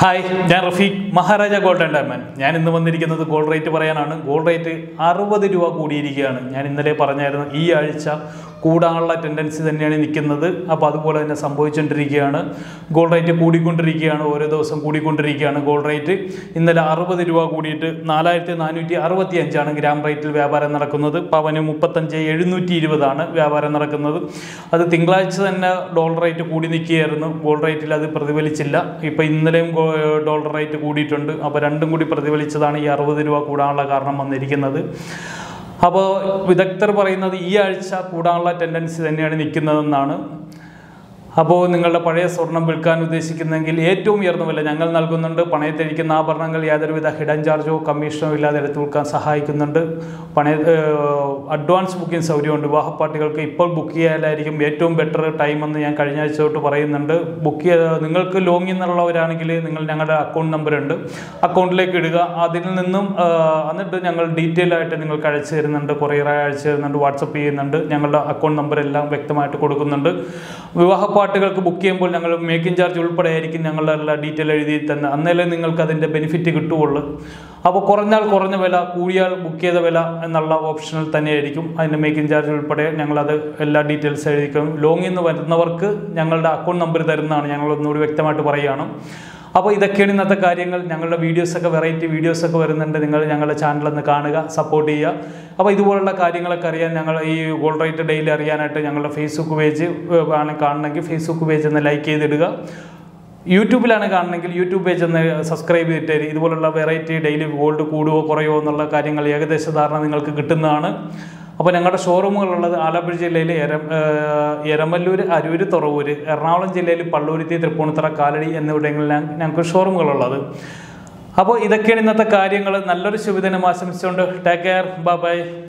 hi ഞാൻ Rafeeq Maharaja gold and diamond ഞാൻ ഇന്ന് വന്നിരിക്കുന്നത് ഗോൾഡ് റേറ്റ് പറയാനാണ് ഗോൾഡ് റേറ്റ് അറുപത് രൂപ കൂടിയിരിക്കുകയാണ് ഞാൻ ഇന്നലെ പറഞ്ഞായിരുന്നു ഈ ആഴ്ച കൂടാനുള്ള ടെൻഡൻസി തന്നെയാണ് നിൽക്കുന്നത് അപ്പോൾ അതുപോലെ തന്നെ സംഭവിച്ചുകൊണ്ടിരിക്കുകയാണ് ഗോൾഡ് റേറ്റ് കൂടിക്കൊണ്ടിരിക്കുകയാണ് ഓരോ ദിവസം കൂടിക്കൊണ്ടിരിക്കുകയാണ് ഗോൾഡ് റേറ്റ് ഇന്നലെ അറുപത് രൂപ കൂടിയിട്ട് നാലായിരത്തി നാനൂറ്റി അറുപത്തി അഞ്ചാണ് ഗ്രാം റേറ്റിൽ വ്യാപാരം നടക്കുന്നത് പവന് മുപ്പത്തഞ്ച് എഴുന്നൂറ്റി ഇരുപതാണ് വ്യാപാരം നടക്കുന്നത് അത് തിങ്കളാഴ്ച തന്നെ ഡോളർ റേറ്റ് കൂടി നിൽക്കുകയായിരുന്നു ഗോൾഡ് റേറ്റിൽ അത് പ്രതിഫലിച്ചില്ല ഇപ്പോൾ ഇന്നലെയും ഗോ- ഡോളർ റേറ്റ് കൂടിയിട്ടുണ്ട് അപ്പോൾ രണ്ടും കൂടി പ്രതിഫലിച്ചതാണ് ഈ അറുപത് രൂപ കൂടാനുള്ള കാരണം വന്നിരിക്കുന്നത് അപ്പോൾ വിദഗ്ധർ പറയുന്നത് ഈ ആഴ്ച കൂടാനുള്ള ടെൻഡൻസി തന്നെയാണ് നിൽക്കുന്നതെന്നാണ് അപ്പോൾ നിങ്ങളുടെ പഴയ സ്വർണം വിൽക്കാൻ ഉദ്ദേശിക്കുന്നെങ്കിൽ ഏറ്റവും ഉയർന്ന വില ഞങ്ങൾ നൽകുന്നുണ്ട് പണയത്തിരിക്കുന്ന ആഭരണങ്ങൾ യാതൊരുവിധ ഹിഡൻ ചാർജോ കമ്മീഷനോ ഇല്ലാതെ എടുത്തു വിൽക്കാൻ സഹായിക്കുന്നുണ്ട് പണയ ഏഹ്, അഡ്വാൻസ് ബുക്കിംഗ് സൗകര്യമുണ്ട് വിവാഹ പാർട്ടികൾക്ക് ഇപ്പോൾ ബുക്ക് ചെയ്യാനായിരിക്കും ഏറ്റവും ബെറ്റർ ടൈം എന്ന് ഞാൻ കഴിഞ്ഞ ആഴ്ച തൊട്ട് പറയുന്നുണ്ട് ബുക്ക് ചെയ്ത് നിങ്ങൾക്ക് ലോങ്ങിൽ നിന്നുള്ളവരാണെങ്കിൽ നിങ്ങൾ ഞങ്ങളുടെ അക്കൗണ്ട് നമ്പർ ഉണ്ട് അക്കൗണ്ടിലേക്ക് ഇടുക അതിൽ നിന്നും ആ, എന്നിട്ട് ഞങ്ങൾ ഡീറ്റെയിൽ ആയിട്ട് നിങ്ങൾക്ക് അയച്ചു തരുന്നുണ്ട് കൊറിയറായി അയച്ചു തരുന്നുണ്ട് വാട്സപ്പ് ചെയ്യുന്നുണ്ട് ഞങ്ങളുടെ അക്കൗണ്ട് നമ്പർ എല്ലാം വ്യക്തമായിട്ട് കൊടുക്കുന്നുണ്ട് വിവാഹ പാർട്ടികൾക്ക് ബുക്ക് ചെയ്യുമ്പോൾ ഞങ്ങൾ മേക്കിംഗ് ചാർജ് ഉൾപ്പെടെ ആയിരിക്കും ഞങ്ങളുടെ എല്ലാ ഡീറ്റെയിൽ എഴുതി തന്നെ അന്നേലേ നിങ്ങൾക്ക് അതിൻ്റെ ബെനിഫിറ്റ് കിട്ടുകയുള്ളൂ അപ്പോൾ കുറഞ്ഞാൽ കുറഞ്ഞ വില കൂടിയാൽ ബുക്ക് ചെയ്ത വില എന്നുള്ള ഓപ്ഷനിൽ തന്നെയായിരിക്കും അതിൻ്റെ മേക്കിംഗ് ചാർജ് ഉൾപ്പെടെ ഞങ്ങളത് എല്ലാ ഡീറ്റെയിൽസ് എഴുതിക്കും ലോങ്ങിൽ നിന്ന് വരുന്നവർക്ക് ഞങ്ങളുടെ അക്കൗണ്ട് നമ്പർ തരുന്നതാണ് ഞങ്ങൾ ഒന്നുകൂടി വ്യക്തമായിട്ട് പറയുകയാണ് അപ്പോൾ ഇതൊക്കെയാണ് ഇന്നത്തെ കാര്യങ്ങൾ ഞങ്ങളുടെ വീഡിയോസൊക്കെ വെറൈറ്റി വീഡിയോസൊക്കെ വരുന്നുണ്ട് നിങ്ങൾ ഞങ്ങളുടെ ചാനലൊന്ന് കാണുക സപ്പോർട്ട് ചെയ്യുക അപ്പോൾ ഇതുപോലുള്ള കാര്യങ്ങളൊക്കെ അറിയാൻ ഞങ്ങൾ ഈ ഗോൾഡ് റേറ്റ് ഡെയിലി അറിയാനായിട്ട് ഞങ്ങളുടെ ഫേസ്ബുക്ക് പേജ് ആണ് കാണണമെങ്കിൽ ഫേസ്ബുക്ക് പേജ് ഒന്ന് ലൈക്ക് ചെയ്തിടുക യൂട്യൂബിലാണ് കാണണമെങ്കിൽ യൂട്യൂബ് പേജ് ഒന്ന് സബ്സ്ക്രൈബ് ചെയ്തിട്ട് ഇതുപോലുള്ള വെറൈറ്റി ഡെയിലി ഗോൾഡ് കൂടുവോ കുറയോ എന്നുള്ള കാര്യങ്ങൾ ഏകദേശ ധാരണ നിങ്ങൾക്ക് കിട്ടുന്നതാണ് അപ്പോൾ ഞങ്ങളുടെ ഷോറൂമുകളുള്ളത് ആലപ്പുഴ ജില്ലയിൽ എര ഏഹ് എരമല്ലൂർ അരൂര് തുറവൂര് എറണാകുളം ജില്ലയിൽ പള്ളൂരുത്തി തൃപ്പൂണിത്തറ കാലടി എന്നിവിടങ്ങളിലാണ് ഞങ്ങൾക്ക് ഷോറൂമുകളുള്ളത് അപ്പോൾ ഇതൊക്കെയാണ് ഇന്നത്തെ കാര്യങ്ങൾ നല്ലൊരു ശുഭദിനം ആശംസിച്ചുകൊണ്ട് ടേക്ക് കെയർ ബൈ